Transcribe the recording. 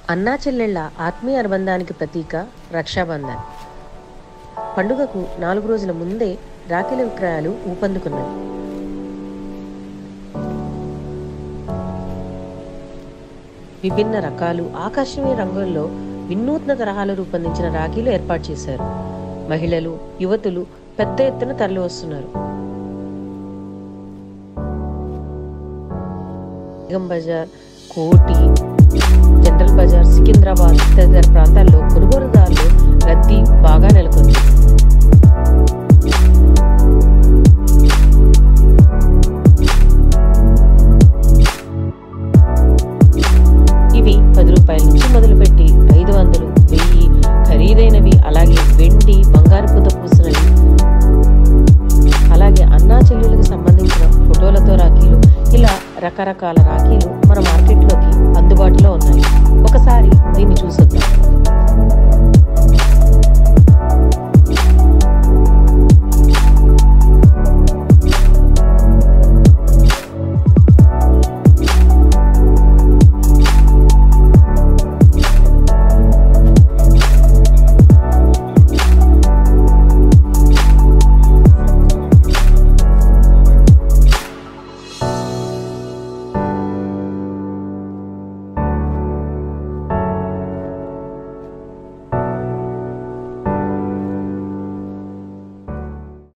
అన్నా చెల్లెళ్ల ఆత్మీయ అనుబంధానికి ప్రతీక రక్షాబంధన్ పండుగకు నాలుగు రోజుల ముందే రాఖీల విక్రయాలు ఊపందుకున్నవి విభిన్న రకాలు ఆకర్షణీయ రంగుల్లో వినూత్న తరహాలు రూపొందించిన రాఖీలు ఏర్పాటు చేశారు మహిళలు యువతులు పెద్ద ఎత్తున తరలి వస్తున్నారు బేగం బజార్ కోటి జనరల్ బజార్ సికింద్రాబాద్ తదితర ప్రాంతాల్లో కొనుగోలుదారులు రద్దీ బాగా నెలకొంది ఇవి పది రూపాయల నుంచి మొదలుపెట్టి ఐదు వందలు వెయ్యి ఖరీదైనవి అలాగే వెండి బంగారుపుతో పూసినవి అలాగే అన్నా చెల్లెలకు సంబంధించిన ఫోటోలతో రాఖీలు ఇలా రకరకాల రాఖీలు మన మార్కెట్లోకి అందుబాటులో ఉన్నాయి